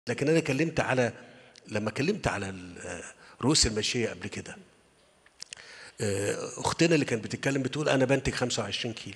لكن انا كلمت على لما كلمت على ال- رؤوس الماشيه قبل كده آه، اختنا اللي كانت بتتكلم بتقول انا بنتج 25 كيلو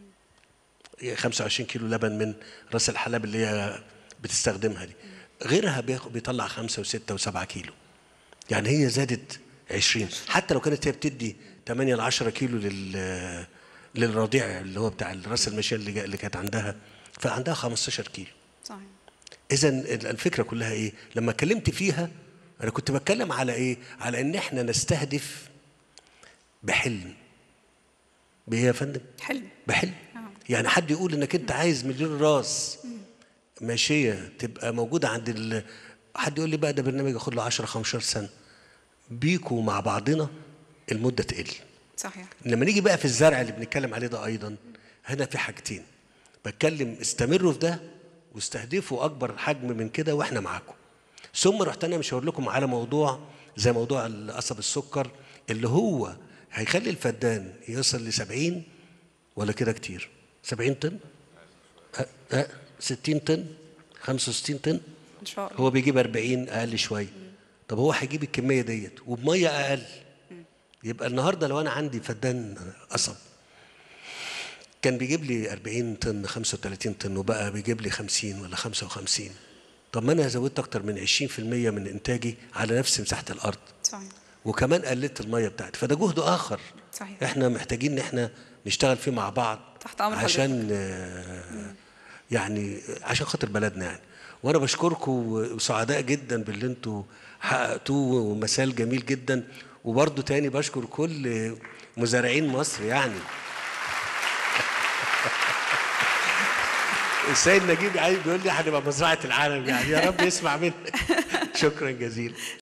25 كيلو لبن من راس الحلب اللي هي بتستخدمها دي غيرها بياخ- بيطلع خمسة وستة وسبعة كيلو يعني هي زادت 20 حتى لو كانت هي بتدي 8 ل 10 كيلو لل للرضيع اللي هو بتاع راس الماشيه اللي, جا- اللي كانت عندها فعندها 15 كيلو صحيح اذا الفكره كلها ايه لما اتكلمت فيها انا كنت بتكلم على ايه على ان احنا نستهدف بحلم بايه يا فندم حلم بحلم يعني حد يقول انك انت عايز مليون راس ماشيه تبقى موجوده عند ال... حد يقول لي بقى ده برنامج ياخد له 10 15 سنه بيكوا مع بعضنا المده تقل صحيح لما نيجي بقى في الزرع اللي بنتكلم عليه ده ايضا هنا في حاجتين بتكلم استمروا في ده واستهدفوا اكبر حجم من كده واحنا معاكم ثم رحت انا مش هقول لكم على موضوع زي موضوع قصب السكر اللي هو هيخلي الفدان يوصل ل 70 ولا كده كتير 70 طن أه أه 60 طن 65 طن ان شاء الله هو بيجيب 40 اقل شويه طب هو هيجيب الكميه ديت وبميه اقل يبقى النهارده لو انا عندي فدان قصب كان بيجيب لي 40 طن 35 طن وبقى بيجيب لي 50 ولا 55 طب ما انا زودت اكتر من 20% من انتاجي على نفس مساحه الارض صحيح وكمان قللت الميه بتاعتي فده جهد اخر صحيح. احنا محتاجين ان احنا نشتغل فيه مع بعض تحت أمر عشان آه، يعني عشان خاطر بلدنا يعني وانا بشكركم وسعداء جدا باللي انتوا حققتوه ومثال جميل جدا وبرضه تاني بشكر كل مزارعين مصر يعني السيد نجيب عايز بيقول لي هنبقى مزرعه العالم يعني يا رب يسمع منك شكرا جزيلا